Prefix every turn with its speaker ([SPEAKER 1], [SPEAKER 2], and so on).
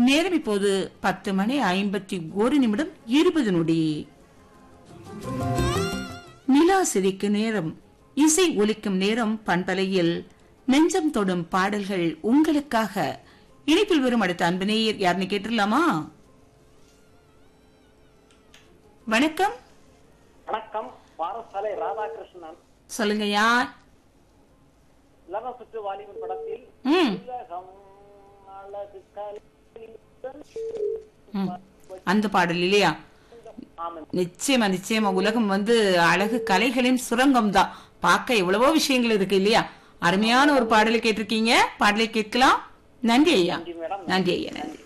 [SPEAKER 1] நேரம் இப்போது பத்து மணி ஐம்பத்தி ஒரு நிமிடம் இருபது நொடி நிலா சிரிக்கு நேரம் இசை ஒலிக்கும் நேரம் பண்பலையில் நெஞ்சம் தொடும் பாடல்கள் உங்களுக்காக இணைப்பில் வரும் அடுத்த அன்பு நேயர் யாருன்னு கேட்டுடலாமா வணக்கம்
[SPEAKER 2] வணக்கம் பாரசாலை ராதாகிருஷ்ணன்
[SPEAKER 1] சொல்லுங்க யார்
[SPEAKER 2] இளம சுற்று வாலிபன் படத்தில்
[SPEAKER 1] ம்
[SPEAKER 2] உலகம் அழகு கலியுடன்
[SPEAKER 1] ம். அந்த பாடல் இல்லையா
[SPEAKER 2] ஆமாம்
[SPEAKER 1] நிச்சயமா நிச்சயமா உலகம் வந்து அழகு கலைகளின் சுரங்கம் தான் பார்க்க எவ்வளவோ விஷயங்கள் இருக்கு இல்லையா அருமையான ஒரு பாடலை கேட்டிருக்கீங்க பாடலை கேட்கலாம் நன்றி ஐயா
[SPEAKER 2] நன்றி மேடம்
[SPEAKER 1] நன்றி ஐயா நன்றி